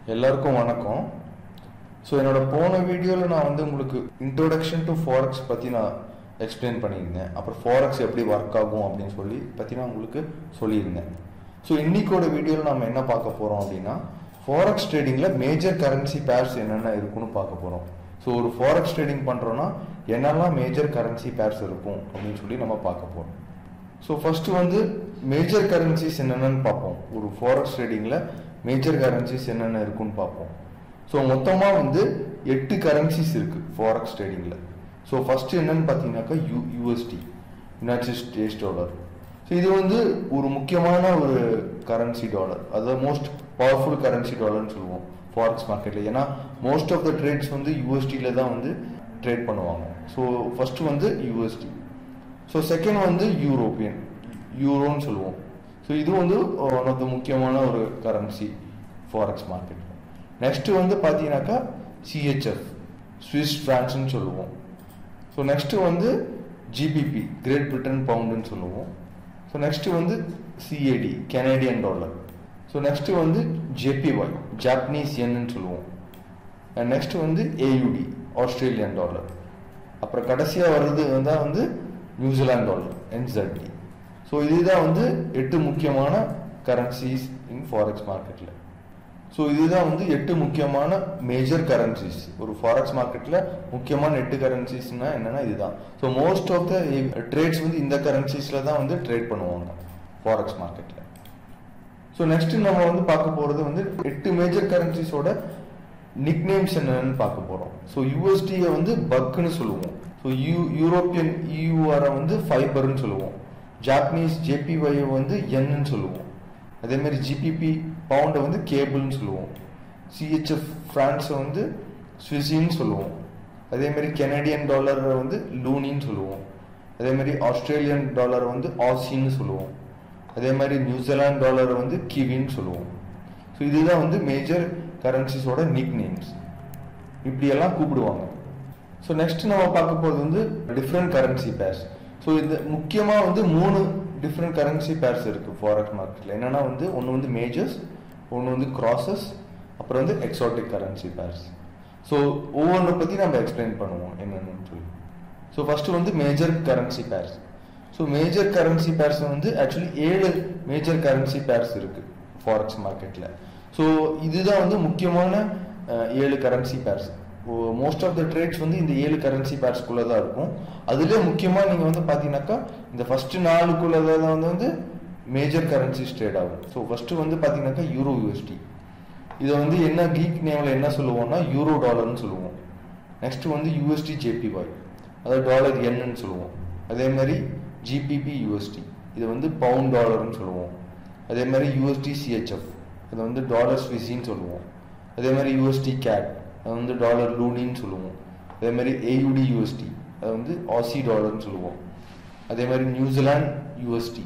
எல்லாருக்கும் வணக்கம் ஸோ என்னோட போன வீடியோவில் நான் வந்து உங்களுக்கு இன்ட்ரோடக்ஷன் டு ஃபாரெக்ஸ் பற்றி நான் எக்ஸ்பிளைன் பண்ணியிருந்தேன் அப்புறம் ஃபாரெக்ஸ் எப்படி ஒர்க் ஆகும் அப்படின்னு சொல்லி பற்றி நான் உங்களுக்கு சொல்லியிருந்தேன் ஸோ இன்னைக்கோட வீடியோவில் நம்ம என்ன பார்க்க போகிறோம் அப்படின்னா ஃபாரெக்ஸ் ட்ரேடிங்கில் மேஜர் கரன்சி பேர்ஸ் என்னென்ன இருக்குன்னு பார்க்க போகிறோம் ஸோ ஒரு ஃபாரெக்ஸ் ட்ரேடிங் பண்ணுறோன்னா என்னெல்லாம் மேஜர் கரன்சி பேர்ஸ் இருக்கும் அப்படின்னு சொல்லி நம்ம பார்க்க போகிறோம் ஸோ ஃபர்ஸ்ட் வந்து மேஜர் கரன்சிஸ் என்னென்னு பார்ப்போம் ஒரு ஃபாரெக்ஸ் ட்ரேடிங்கில் மேஜர் கரன்சிஸ் என்னென்ன இருக்குன்னு பார்ப்போம் ஸோ மொத்தமாக வந்து எட்டு கரன்சிஸ் இருக்கு ஃபாரெக்ஸ் ட்ரேடிங்கில் ஸோ ஃபர்ஸ்ட் என்னன்னு பார்த்தீங்கன்னாக்கா U USD United States dollar so இது வந்து ஒரு முக்கியமான ஒரு கரன்சி டாலர் அதாவது மோஸ்ட் பவர்ஃபுல் கரன்சி டாலர்னு சொல்லுவோம் ஃபாரெக்ஸ் மார்க்கெட்டில் ஏன்னா மோஸ்ட் ஆஃப் த ட்ரேட்ஸ் வந்து யூஎஸ்டியில் தான் வந்து ட்ரேட் பண்ணுவாங்க ஸோ ஃபர்ஸ்ட் வந்து யூஎஸ்டி ஸோ செகண்ட் வந்து யூரோப்பியன் யூரோன்னு சொல்லுவோம் ஸோ இது வந்து ஒன் ஆஃப் த முக்கியமான ஒரு கரன்சி ஃபாரெக்ஸ் மார்க்கெட் நெக்ஸ்ட் வந்து பார்த்தீங்கன்னாக்கா சிஹெச்எஃப் ஸ்விஸ் ஃப்ரான்ஸ்னு சொல்லுவோம் ஸோ நெக்ஸ்ட் வந்து ஜிபிபி கிரேட் பிரிட்டன் பவுண்டுன்னு சொல்லுவோம் ஸோ நெக்ஸ்ட் வந்து CAD Canadian dollar so next வந்து ஜேபிஒய் ஜாப்பனீஸ் யன்னு சொல்லுவோம் அண்ட் நெக்ஸ்ட் வந்து ஏயுடி ஆஸ்திரேலியன் டாலர் அப்புறம் கடைசியாக வர்றது வந்து வந்து நியூசிலாந்து டாலர் என்சட்டி ஸோ இதுதான் வந்து எட்டு முக்கியமான கரன்சிஸ் இன் ஃபாரெக்ஸ் மார்க்கெட்டில் ஸோ இதுதான் வந்து எட்டு முக்கியமான மேஜர் கரன்சிஸ் ஒரு ஃபாரெக்ஸ் மார்க்கெட்டில் முக்கியமான எட்டு கரன்சிஸ்னா என்னன்னா இதுதான் so most of the trades வந்து இந்த கரன்சிஸில் தான் வந்து ட்ரேட் பண்ணுவாங்க ஃபாரெக்ஸ் மார்க்கெட்டில் ஸோ நெக்ஸ்ட் நம்ம வந்து பார்க்க போகிறது வந்து எட்டு மேஜர் கரன்சிஸோட நிக் நேம்ஸ் என்னன்னு பார்க்க போகிறோம் ஸோ யூஎஸ்டியை வந்து பக்குன்னு சொல்லுவோம் ஸோ யூ யூரோப்பியன் இயூஆரை வந்து ஃபைபர்னு சொல்லுவோம் ஜாப்பனீஸ் ஜேபிஒய் வந்து என்னு சொல்லுவோம் அதே மாதிரி ஜிபிபி பவுண்டை வந்து கேபிள்னு சொல்லுவோம் சிஹெச்எஃப் ஃப்ரான்ஸை வந்து ஸ்விஸின்னு சொல்லுவோம் அதே மாதிரி கெனடியன் டாலரை வந்து லூனின்னு சொல்லுவோம் அதே மாதிரி ஆஸ்திரேலியன் டாலரை வந்து ஆசின்னு சொல்லுவோம் அதே மாதிரி நியூசிலாந்து டாலரை வந்து கிவின்னு சொல்லுவோம் ஸோ இதுதான் வந்து மேஜர் கரன்சிஸோட நிக் நேம்ஸ் இப்படியெல்லாம் கூப்பிடுவாங்க ஸோ நெக்ஸ்ட் நம்ம பார்க்க போகிறது வந்து டிஃப்ரெண்ட் கரன்சி பேர்ஸ் ஸோ இது முக்கியமாக வந்து மூணு டிஃப்ரெண்ட் கரன்சி பேர்ஸ் இருக்கு ஃபாரெக்ஸ் மார்க்கெட்டில் என்னன்னா வந்து ஒன்று வந்து மேஜர்ஸ் ஒன்று வந்து கிராசஸ் அப்புறம் வந்து எக்ஸாட்டிக் கரன்சி பேர்ஸ் ஸோ ஒவ்வொன்றை பற்றி நம்ம எக்ஸ்பிளைன் பண்ணுவோம் என்னென்னு சொல்லி ஸோ ஃபர்ஸ்ட் வந்து major currency pairs so major currency pairs வந்து ஆக்சுவலி ஏழு மேஜர் கரன்சி பேர்ஸ் இருக்கு ஃபாரெக்ஸ் மார்க்கெட்டில் ஸோ இதுதான் வந்து முக்கியமான ஏழு currency pairs most of the trades வந்து இந்த ஏழு கரன்சி பேர்ஸ்குள்ளே தான் இருக்கும் அதுலேயே முக்கியமாக நீங்கள் வந்து பார்த்தீங்கன்னாக்கா இந்த ஃபர்ஸ்ட் நாலுக்குள்ளே தான் வந்து வந்து மேஜர் கரன்சிஸ் ட்ரேட் ஆகும் ஸோ ஃபர்ஸ்ட் வந்து பார்த்தீங்கன்னாக்கா யூரோ யூஎஸ்டி இதை வந்து என்ன கீக் நேமில் என்ன சொல்லுவோம்னா யூரோ டாலர்னு சொல்லுவோம் நெக்ஸ்ட் வந்து யூஎஸ்டி ஜேபிஒய் அதாவது டாலர் என்னன்னு சொல்லுவோம் அதே மாதிரி ஜிபிபி யூஎஸ்டி இதை வந்து பவுண்ட் டாலர்னு சொல்லுவோம் அதே மாதிரி யூஎஸ்டி சிஹெச்எஃப் அதை வந்து டாலர் ஸ்விஸின்னு சொல்லுவோம் அதே மாதிரி யூஎஸ்டி கேட் அது வந்து டாலர் லூனின்னு சொல்லுவோம் அதே மாதிரி ஏயுடி யூஎஸ்டி அது வந்து ஆசி டாலர்னு சொல்லுவோம் அதே மாதிரி நியூசிலாந்து யூஎஸ்டி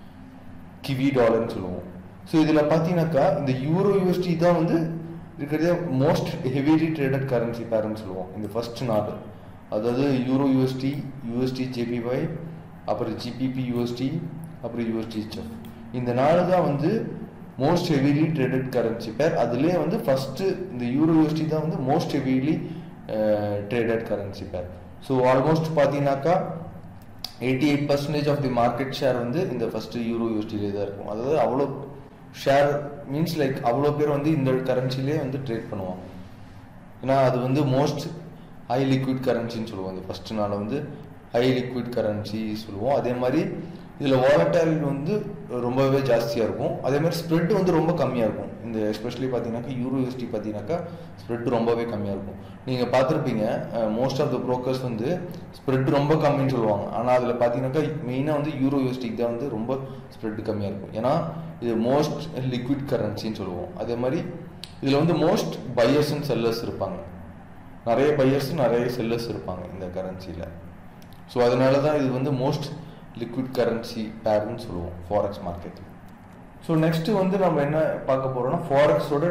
கிவி டாலர்னு சொல்லுவோம் ஸோ இதில் பார்த்தீங்கன்னாக்கா இந்த யூரோ யூஎஸ்டி தான் வந்து இருக்கிறதே மோஸ்ட் ஹெவிலி ட்ரேடட் கரன்சி பேர்னு சொல்லுவோம் இந்த ஃபர்ஸ்ட் நாடு அதாவது யூரோ யூஎஸ்டி யூஎஸ்டி ஜேபிஒய் அப்புறம் ஜிபிபி யூஎஸ்டி அப்புறம் யூஎஸ்டி ஹெச்எஃப் இந்த நாடு தான் வந்து மோஸ்ட் ஹெவிலி ட்ரேடட் கரன்சி பேர் அதுலேயே வந்து ஃபஸ்ட்டு இந்த யூரோ யூஎஸ்டி தான் வந்து most heavily traded currency pair so almost பார்த்தீங்கன்னாக்கா eighty eight percentage of the market share வந்து இந்த ஃபர்ஸ்ட் யூரோ யூஎஸ்டிலே தான் இருக்கும் அதாவது அவ்வளோ ஷேர் மீன்ஸ் லைக் அவ்வளோ பேர் வந்து இந்த கரன்சிலே வந்து ட்ரேட் பண்ணுவாங்க ஏன்னா அது வந்து மோஸ்ட் ஹை லிக்விட் கரன்சின்னு சொல்லுவோம் இந்த ஃபர்ஸ்ட் நாள் வந்து ஹை லிக்விட் கரன்சி சொல்லுவோம் அதே மாதிரி இதில் வாலட்டைல் வந்து ரொம்பவே ஜாஸ்தியாக இருக்கும் அதே மாதிரி ஸ்ப்ரெட் வந்து ரொம்ப கம்மியாக இருக்கும் இந்த எஸ்பெஷலி பார்த்தீங்கன்னாக்கா யூரோ யூஎஸ்டி பார்த்தீங்கன்னாக்கா ஸ்ப்ரெட் ரொம்பவே கம்மியாக இருக்கும் நீங்கள் பார்த்துருப்பீங்க மோஸ்ட் ஆஃப் த ப்ரோக்கர்ஸ் வந்து ஸ்ப்ரெட் ரொம்ப கம்மின்னு சொல்லுவாங்க ஆனால் அதில் பார்த்தீங்கன்னாக்கா மெயினாக வந்து யூரோ யூஎஸ்டிக்கு தான் வந்து ரொம்ப ஸ்ப்ரெட் கம்மியாக இருக்கும் ஏன்னா இது மோஸ்ட் லிக்விட் கரன்சின்னு சொல்லுவோம் அதே மாதிரி இதில் வந்து மோஸ்ட் பையர்ஸ் அண்ட் செல்லர்ஸ் இருப்பாங்க நிறைய பையர்ஸ் நிறைய செல்லர்ஸ் இருப்பாங்க இந்த கரன்சியில் ஸோ அதனால தான் இது வந்து மோஸ்ட் லிக்விட் கரன்சி பேர்னு சொல்லுவோம் ஃபாரெக்ஸ் மார்க்கெட் ஸோ நெக்ஸ்ட் வந்து நம்ம என்ன பார்க்க போறோம்னா ஃபாரெக்ஸோட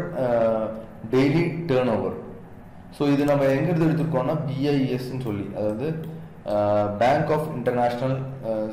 டெய்லி டேர்ன் ஓவர் ஸோ இது நம்ம எங்கிருந்து எடுத்திருக்கோம்னா பிஐஎஸ்ன்னு சொல்லி அதாவது பேங்க் ஆஃப் இன்டர்நேஷ்னல்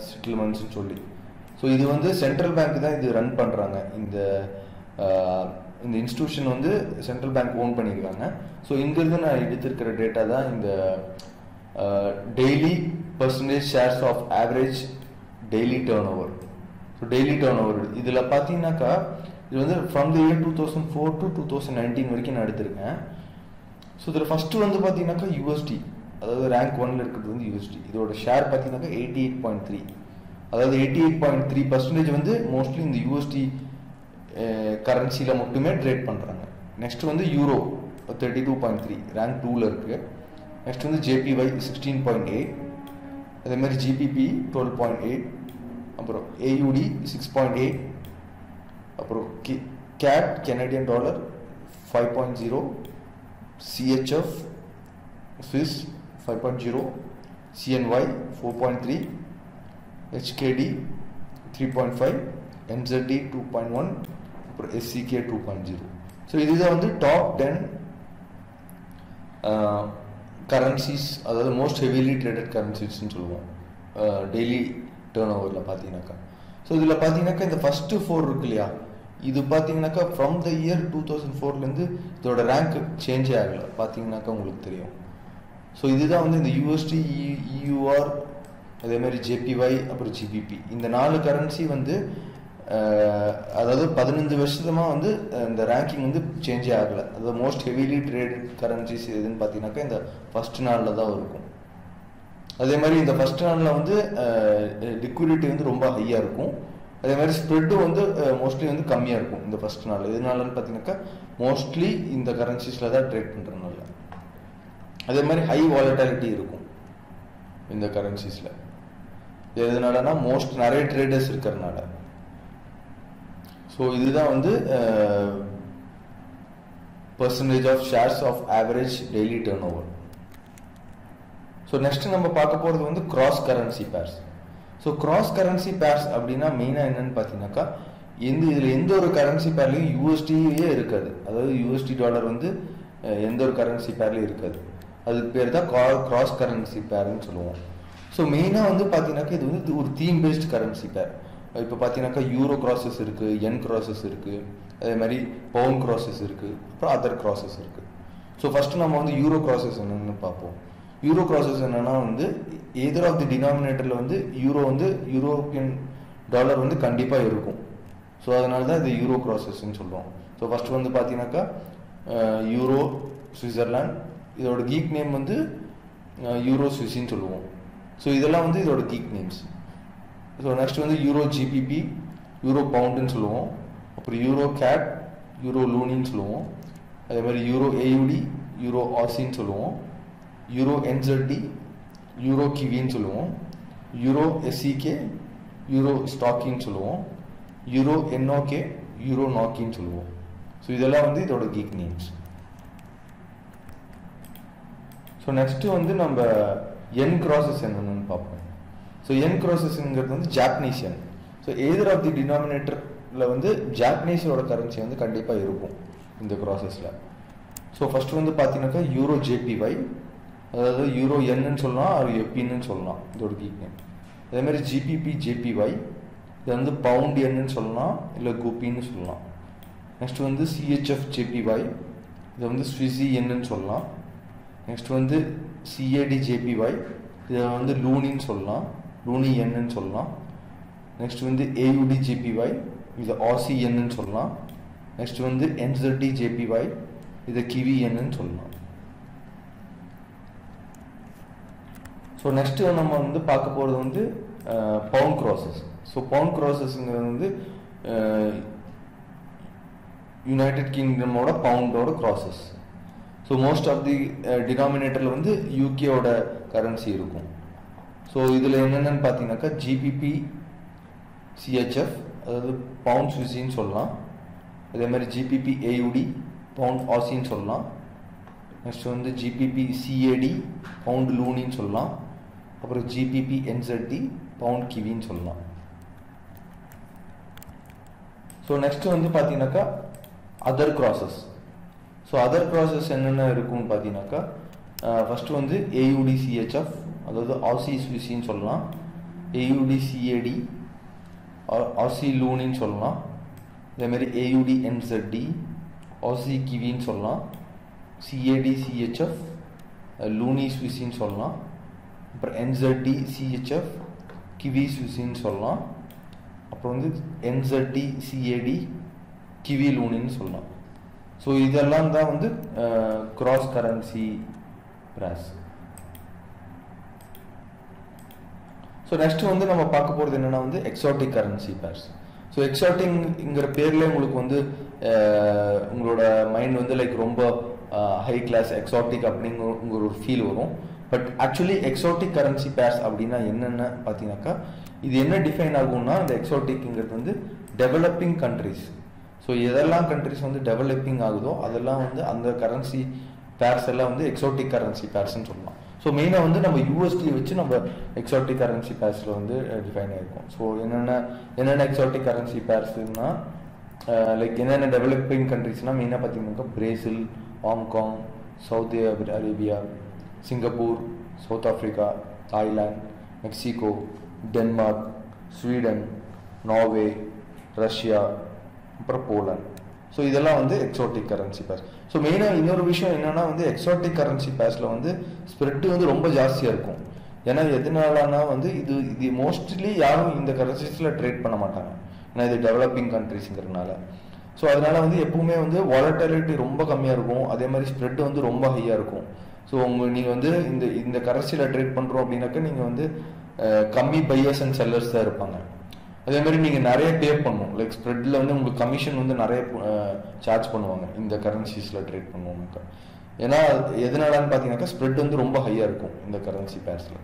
செட்டில்மெண்ட்ஸ்னு சொல்லி ஸோ இது வந்து சென்ட்ரல் பேங்க் தான் இது ரன் பண்ணுறாங்க இந்த இந்த இன்ஸ்டியூஷன் வந்து சென்ட்ரல் பேங்க் ஓன் பண்ணியிருக்காங்க ஸோ இங்கிருந்து நான் எடுத்திருக்கிற டேட்டா தான் இந்த daily percentage shares of average daily turn so ஸோ டெய்லி டேர்ன் ஓவர் இதில் பார்த்தீங்கன்னாக்கா இது வந்து from the year two thousand four to two thousand nineteen வரைக்கும் நான் எடுத்திருக்கேன் ஸோ இதில் ஃபஸ்ட்டு வந்து பார்த்தீங்கன்னாக்கா யூஎஸ்டி அதாவது ரேங்க் ஒன்ல இருக்கிறது வந்து யூஎஸ்டி இதோட ஷேர் பார்த்தீங்கன்னாக்கா எயிட்டி எயிட் பாயிண்ட் த்ரீ அதாவது eighty eight point three percentage வந்து மோஸ்ட்லி இந்த யூஎஸ்டி கரன்சியில் மட்டுமே ட்ரேட் பண்ணுறாங்க நெக்ஸ்ட் வந்து euro thirty two point three rank டூவில் இருக்குது நெக்ஸ்ட் வந்து ஜேபிஒய் சிக்ஸ்டீன் பாயிண்ட் எயிட் அதே மாதிரி ஜிபிபி டுவெல் பாயிண்ட் எயிட் அப்புறம் ஏயூடி சிக்ஸ் பாயிண்ட் எயிட் அப்புறம் கி CAD Canadian dollar five point zero CHF Swiss five point zero CNY four point three HKD three point five NZD two point one அப்புறம் SEK two point zero so இதுதான் வந்து top ten currencies அதாவது most heavily traded கரன்சிஸ்ன்னு சொல்லுவோம் daily turn ஓவரில் பார்த்தீங்கன்னாக்கா so இதில் பார்த்தீங்கன்னாக்கா இந்த ஃபஸ்ட்டு ஃபோர் இருக்கு இல்லையா இது பார்த்தீங்கன்னாக்கா from the year two thousand ஃபோர்லேருந்து இதோட ரேங்க் சேஞ்சே ஆகலை பார்த்தீங்கன்னாக்கா உங்களுக்கு தெரியும் ஸோ இதுதான் வந்து இந்த யூஎஸ்டி இயூஆர் அதே மாதிரி ஜேபிஒய் அப்புறம் ஜிபிபி இந்த நாலு கரன்சி வந்து அதாவது பதினஞ்சு வருஷமாக வந்து இந்த ரேங்கிங் வந்து சேஞ்சே ஆகலை அதாவது மோஸ்ட் ஹெவிலி ட்ரேடட் கரன்சிஸ் எதுன்னு பார்த்தீங்கன்னாக்கா இந்த ஃபர்ஸ்ட் நாளில் தான் இருக்கும் அதே மாதிரி இந்த ஃபர்ஸ்ட் நாளில் வந்து லிக்விடிட்டி வந்து ரொம்ப ஹையாக இருக்கும் அதே மாதிரி ஸ்ப்ரெட்டும் வந்து மோஸ்ட்லி வந்து கம்மியாக இருக்கும் இந்த ஃபர்ஸ்ட் நாள் எதனாலன்னு பார்த்தீங்கன்னாக்கா மோஸ்ட்லி இந்த கரன்சிஸில் தான் ட்ரேட் பண்ணுறதுனால அதே மாதிரி ஹை வாலட்டாலிட்டி இருக்கும் இந்த கரன்சிஸில் எதனாலனா மோஸ்ட் நிறைய ட்ரேடர்ஸ் இருக்கிறதுனால ஸோ இதுதான் வந்து percentage of shares of average daily turn so ஸோ நெக்ஸ்ட் நம்ம பார்க்க போகிறது வந்து cross currency pairs so cross currency pairs அப்படின்னா மெயினாக என்னன்னு பார்த்தீங்கன்னாக்கா எந்த இதில் எந்த ஒரு கரன்சி பேர்லையும் யூஎஸ்டியே இருக்காது அதாவது யூஎஸ்டி டாலர் வந்து எந்த ஒரு கரன்சி பேர்லையும் இருக்காது அதுக்கு பேர் தான் கிராஸ் கரன்சி பேர்னு சொல்லுவோம் ஸோ மெயினாக வந்து பார்த்தீங்கன்னாக்கா இது வந்து ஒரு தீம் பேஸ்ட் கரன்சி பேர் இப்போ பார்த்தீங்கன்னாக்கா யூரோ கிராசஸ் இருக்குது என் கிராசஸ் இருக்குது அதே மாதிரி பவுன் கிராசஸ் இருக்குது அப்புறம் அதர் கிராசஸ் இருக்குது ஸோ ஃபஸ்ட்டு நம்ம வந்து யூரோ கிராசஸ் என்னென்னு பார்ப்போம் யூரோ கிராசஸ் என்னன்னா வந்து எதர் ஆஃப் தி டினாமினேட்டரில் வந்து யூரோ வந்து யூரோப்பியன் டாலர் வந்து கண்டிப்பாக இருக்கும் ஸோ அதனால தான் இது யூரோ கிராசஸ்ன்னு சொல்கிறோம் ஸோ ஃபஸ்ட்டு வந்து பார்த்தீங்கன்னாக்கா யூரோ சுவிட்சர்லாண்ட் இதோட கீக் நேம் வந்து யூரோ சுவிஸின்னு சொல்லுவோம் ஸோ இதெல்லாம் வந்து இதோட கீக் நேம்ஸ் ஸோ நெக்ஸ்ட் வந்து யூரோ ஜிபிபி யூரோ பவுண்டுன்னு சொல்லுவோம் அப்புறம் யூரோ கேட் யூரோ லூனின்னு சொல்லுவோம் அதே மாதிரி யூரோ ஏயுடி யூரோ ஆசின்னு சொல்லுவோம் யூரோ என்செட்டி யூரோ கிவின்னு சொல்லுவோம் யூரோ எஸ்சிகே யூரோ ஸ்டாக்கின்னு சொல்லுவோம் யூரோ என்ஓகே யூரோ நாக்கின்னு சொல்லுவோம் ஸோ இதெல்லாம் வந்து இதோட கீக் நேம்ஸ் ஸோ நெக்ஸ்ட்டு வந்து நம்ம என் கிராசஸ் என்னன்னு பார்ப்போம் ஸோ என் கிராசஸ்ங்கிறது வந்து Japanese yen so either of the டினாமினேட்டரில் வந்து ஜாப்பனீஸோட கரன்சி வந்து கண்டிப்பாக இருக்கும் இந்த க்ராசஸில் ஸோ ஃபஸ்ட்டு வந்து பார்த்தீங்கன்னாக்கா யூரோ ஜேபிஒய் அதாவது யூரோ என்னன்னு சொல்லலாம் அது எப்பின்னு சொல்லலாம் இதோட கீக் நேம் அதே மாதிரி ஜிபிபி ஜேபிஒய் இது வந்து பவுண்ட் என்னன்னு சொல்லலாம் இல்லை குப்பின்னு சொல்லலாம் நெக்ஸ்ட் வந்து சிஹெச்எஃப் ஜேபிஒய் இதை வந்து ஸ்விஸி என்னன்னு சொல்லலாம் நெக்ஸ்ட் வந்து சிஏடி ஜேபிஒய் இதை வந்து லூனின்னு சொல்லலாம் லூனி என்னன்னு சொல்லலாம் நெக்ஸ்ட் வந்து ஏயுடி ஜேபிஒய் இதை ஆசி என்னன்னு சொல்லலாம் நெக்ஸ்ட் வந்து என்செட்டி ஜேபிஒய் இதை கிவி என்னன்னு சொல்லலாம் ஸோ நெக்ஸ்ட்டு நம்ம வந்து பார்க்க போகிறது வந்து பவுண்ட் க்ராசஸ் ஸோ பவுண்ட் க்ராசஸ்ங்கிறது வந்து யுனைடெட் கிங்டமோட பவுண்டோட crosses so most of the டினாமினேட்டரில் வந்து யூகேவோட கரன்சி இருக்கும் ஸோ இதில் என்னென்னு பார்த்தீங்கன்னாக்கா ஜிபிபி சிஹெச்எஃப் அதாவது பவுண்ட் சுவிஸின்னு சொல்லலாம் அதே மாதிரி ஜிபிபி ஏயுடி பவுண்ட் ஆசின்னு சொல்லலாம் நெக்ஸ்ட் வந்து ஜிபிபி சிஏடி பவுண்ட் லூனின்னு சொல்லலாம் அப்புறம் ஜிபிபி என்செட்டி பவுண்ட் கிவின்னு சொல்லலாம் ஸோ நெக்ஸ்ட் வந்து பார்த்தீங்கன்னாக்கா other crosses so other crosses என்னென்ன இருக்கும்னு பார்த்தீங்கன்னாக்கா ஃபஸ்ட்டு வந்து ஏயுடி சிஹெச்எஃப் அதாவது ஆசி ஸ்விஸின்னு சொல்லலாம் ஏயுடி சிஏடி ஆசி லூனின்னு சொல்லலாம் அதேமாதிரி ஏயுடி என்செட்டி ஆசி கிவின்னு சொல்லலாம் சிஏடி சிஹெச்எஃப் லூனி ஸ்விஸின்னு சொல்லலாம் அப்புறம் என்சட்டி சிஹெச்எஃப் கிவி ஸ்விஸின்னு சொல்லலாம் அப்புறம் வந்து என்சட்டி சிஏடி கிவி லூனின்னு சொல்லலாம் ஸோ இதெல்லாம் தான் வந்து cross currency pairs so next வந்து நம்ம பார்க்க போகிறது என்னன்னா வந்து எக்ஸாட்டிக் கரன்சி பேர்ஸ் ஸோ எக்ஸாட்டிங்ங்கிற பேர்ல உங்களுக்கு வந்து அஹ், உங்களோட மைண்ட் வந்து லைக் ரொம்ப ஹை கிளாஸ் எக்ஸாட்டிக் அப்படிங்கிற ஒரு ஃபீல் வரும் but actually exotic currency pairs அப்படின்னா என்னென்ன பார்த்தீங்கன்னாக்கா இது என்ன டிஃபைன் ஆகும்னா இந்த எக்ஸாட்டிக்ங்கிறது வந்து டெவலப்பிங் கண்ட்ரிஸ் ஸோ எதெல்லாம் கண்ட்ரிஸ் வந்து டெவலப்பிங் ஆகுதோ அதெல்லாம் வந்து அந்த கரன்சி பேர்ஸ் எல்லாம் வந்து எக்ஸாட்டிக் கரன்சி பேர்ஸ்னு சொல்லலாம் ஸோ மெயினாக வந்து நம்ம யூஎஸ்டி வச்சு நம்ம எக்ஸாட்டிக் கரன்சி பேர்ஸில் வந்து டிஃபைன் ஆயிருக்கும் ஸோ என்னென்ன என்னென்ன எக்ஸாட்டிக் கரன்சி பேர்ஸ்னா லைக் என்னென்ன டெவலப்பிங் கண்ட்ரிஸ்னால் மெயினாக பார்த்தீங்கன்னாக்கா Brazil Hong Kong Saudi Arabia Singapore South Africa Thailand Mexico Denmark Sweden Norway Russia அப்புறம் போலாந்து ஸோ இதெல்லாம் வந்து எக்ஸாட்டிக் கரன்சி பேர்ஸ் ஸோ மெயினாக இன்னொரு விஷயம் என்னன்னா வந்து எக்ஸாட்டிக் கரன்சி பேர்ஸில் வந்து ஸ்ப்ரெட் வந்து ரொம்ப ஜாஸ்தியாக இருக்கும் ஏன்னா எதனாலனா வந்து இது இது மோஸ்ட்லி யாரும் இந்த கரன்சிஸில் ட்ரேட் பண்ண மாட்டாங்க ஏன்னா இது டெவலப்பிங் கண்ட்ரிஸ்ங்கிறதுனால ஸோ அதனால வந்து எப்பவுமே வந்து வாலட்டாலிட்டி ரொம்ப கம்மியாக இருக்கும் அதே மாதிரி ஸ்ப்ரெட் வந்து ரொம்ப ஹையாக இருக்கும் ஸோ உங்க நீங்கள் வந்து இந்த இந்த கரன்சியில் ட்ரேட் பண்ணுறோம் அப்படின்னாக்கா நீங்கள் வந்து அஹ், கம்மி பையர்ஸ் அண்ட் செல்லர்ஸ் தான் இருப்பாங்க அதே மாதிரி நீங்கள் நிறைய பே பண்ணணும் லைக் ஸ்ப்ரெட்டில் வந்து உங்களுக்கு கமிஷன் வந்து நிறைய சார்ஜ் பண்ணுவாங்க இந்த கரன்சிஸில் ட்ரேட் பண்ணுவோம்னாக்கா ஏன்னா எதனாலன்னு பார்த்தீங்கன்னாக்கா ஸ்ப்ரெட் வந்து ரொம்ப ஹையாக இருக்கும் இந்த கரன்சி பேர்ஸில்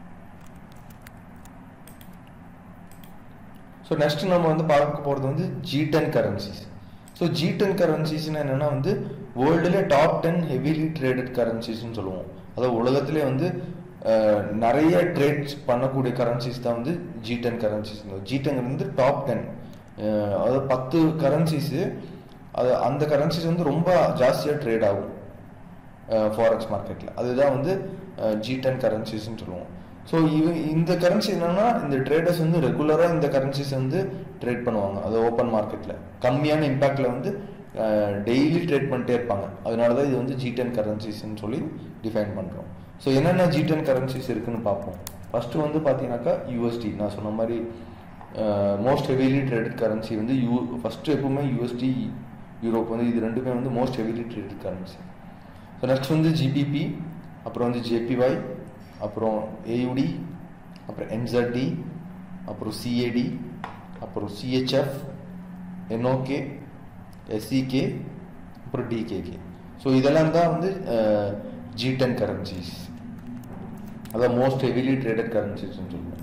ஸோ நெக்ஸ்ட் நம்ம வந்து பார்க்க போகிறது வந்து G ten currencies so G ten கரன்சிஸ்னு என்னென்னா வந்து வேர்ல்டுல டாப் டென் ஹெவிலி ட்ரேடட் கரன்சிஸ்னு சொல்லுவோம் அதாவது உலகத்திலே வந்து அஹ், நிறைய ட்ரேட்ஸ் பண்ணக்கூடிய கரன்சிஸ் தான் வந்து G ten currencies G ten வந்து டாப் டென் அதாவது பத்து கரன்சிஸு அது அந்த கரன்சிஸ் வந்து ரொம்ப ஜாஸ்தியாக ட்ரேட் ஆகும் ஃபாரெக்ஸ் மார்க்கெட்டில் அதுதான் வந்து ஜி டென் கரன்சிஸ்ன்னு சொல்லுவோம் ஸோ இவ இந்த கரன்சி என்னன்னா இந்த ட்ரேடர்ஸ் வந்து ரெகுலராக இந்த கரன்சிஸ் வந்து ட்ரேட் பண்ணுவாங்க அது ஓப்பன் மார்க்கெட்டில் கம்மியான இம்பாக்டில் வந்து டெய்லி ட்ரேட் பண்ணிட்டே இருப்பாங்க அதனால தான் இது வந்து ஜி டென் கரன்சிஸ்ன்னு சொல்லி டிஃபைன் பண்ணுறோம் ஸோ என்னென்ன ஜி டென் கரன்சிஸ் இருக்குன்னு பார்ப்போம் ஃபர்ஸ்ட் வந்து பார்த்தீங்கன்னாக்கா யூஎஸ்டி நான் சொன்ன மாதிரி மோஸ்ட் ஹெவிலி ட்ரேடட் கரன்சி வந்து யூ ஃபர்ஸ்ட் எப்பவுமே யூஎஸ்டி யூரோப் வந்து இது ரெண்டுமே வந்து most heavily traded currency so next வந்து ஜிபிபி அப்புறம் வந்து ஜேபிஒய் அப்புறம் ஏயுடி அப்புறம் என்சடி அப்புறம் சிஏடி அப்புறம் சிஹெச்எஃப் என்ஓகே எஸ்சிகே அப்புறம் டிகேகே ஸோ இதெல்லாம் தான் வந்து ஜி டென் கரன்சிஸ் அதான் மோஸ்ட் ஹெவிலி ட்ரேடட் கரன்சிஸ்ன்னு சொல்லுவோம்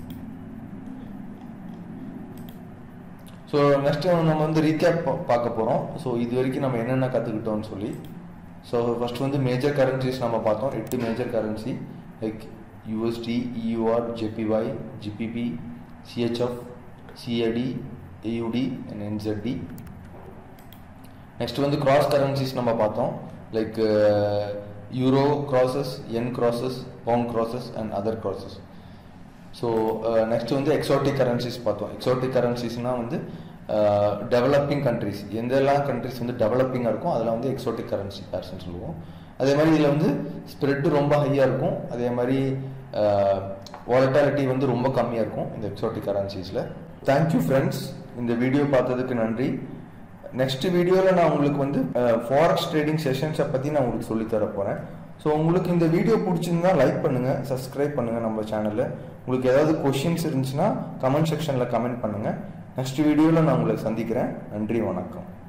ஸோ நெக்ஸ்ட் நம்ம வந்து ரீகேப் பார்க்க போகிறோம் ஸோ இது வரைக்கும் நம்ம என்னென்ன கற்றுக்கிட்டோம்னு சொல்லி ஸோ ஃபர்ஸ்ட் வந்து மேஜர் கரன்சிஸ் நம்ம பார்த்தோம் எட்டு major currency like USD EUR JPY GBP CHF CAD AUD and NZD next வந்து கிராஸ் கரன்சிஸ் நம்ம பார்த்தோம் like euro crosses yen crosses pound crosses and other crosses so next வந்து exotic currencies பார்த்தோம் exotic கரன்சிஸ்னால் வந்து டெவலப்பிங் கண்ட்ரிஸ் எந்தெல்லாம் கண்ட்ரிஸ் வந்து டெவலப்பிங்காக இருக்கும் அதெல்லாம் வந்து எக்ஸாட்டிக் கரன்சி பேர்ஸ்னு சொல்லுவோம் அதே மாதிரி இதில் வந்து ஸ்ப்ரெட்டு ரொம்ப ஹையாக இருக்கும் அதே மாதிரி வாலட்டாலிட்டி வந்து ரொம்ப கம்மியாக இருக்கும் இந்த எக்ஸாட்டிக் கரன்சிஸில் தேங்க்யூ ஃப்ரெண்ட்ஸ் இந்த வீடியோ பார்த்ததுக்கு நன்றி நெக்ஸ்ட் வீடியோவில் நான் உங்களுக்கு வந்து ஃபாரெக்ஸ் ட்ரேடிங் செஷன்ஸை பற்றி நான் உங்களுக்கு சொல்லித் தர போகிறேன் ஸோ உங்களுக்கு இந்த வீடியோ பிடிச்சிருந்தா லைக் பண்ணுங்கள் சப்ஸ்கிரைப் பண்ணுங்கள் நம்ம சேனலில் உங்களுக்கு ஏதாவது கொஷின்ஸ் இருந்துச்சுன்னா கமெண்ட் செக்ஷனில் கமெண்ட் பண்ணுங்கள் நெக்ஸ்ட் வீடியோவில் நான் உங்களை சந்திக்கிறேன் நன்றி வணக்கம்